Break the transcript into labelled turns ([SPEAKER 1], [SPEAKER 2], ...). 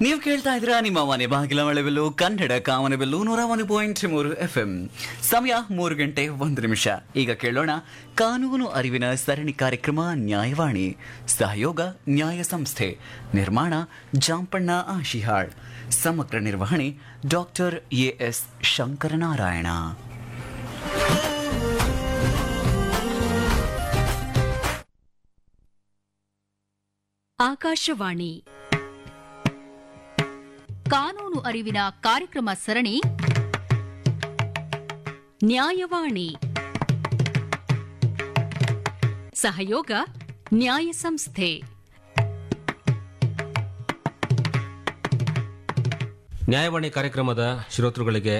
[SPEAKER 1] ನೀವು ಕೇಳ್ತಾ ಇದ್ದೀರಾ ನಿಮ್ಮ ಮನೆ ಬಾಗಿಲ ಮಳೆಬೆಲ್ಲು ಕನ್ನಡ ಕಾಮನಬೆಲ್ಲು ನೂರ ಒಂದು ಪಾಯಿಂಟ್ ಮೂರು ಎಫ್ ಎಂ ಸಮಯ ಮೂರು ಗಂಟೆ ಒಂದು ನಿಮಿಷ ಈಗ ಕೇಳೋಣ ಕಾನೂನು ಅರಿವಿನ ಸರಣಿ ಕಾರ್ಯಕ್ರಮ ನ್ಯಾಯವಾಣಿ ಸಹಯೋಗ ನ್ಯಾಯ ಸಂಸ್ಥೆ ನಿರ್ಮಾಣ ಜಾಂಪಣ್ಣ ಆಶಿಹಾಳ್ ಸಮಗ್ರ ನಿರ್ವಹಣೆ doctor A S Shankaranarayana
[SPEAKER 2] Akashvani ಕಾನೂನು ಅರಿವಿನ ಕಾರ್ಯಕ್ರಮ ಸರಣಿ ನ್ಯಾಯವಾಣಿ ಸಹಯೋಗ ನ್ಯಾಯ ಸಂಸ್ಥೆ
[SPEAKER 3] ನ್ಯಾಯವಾಣಿ ಕಾರ್ಯಕ್ರಮದ ಶ್ರೋತೃಗಳಿಗೆ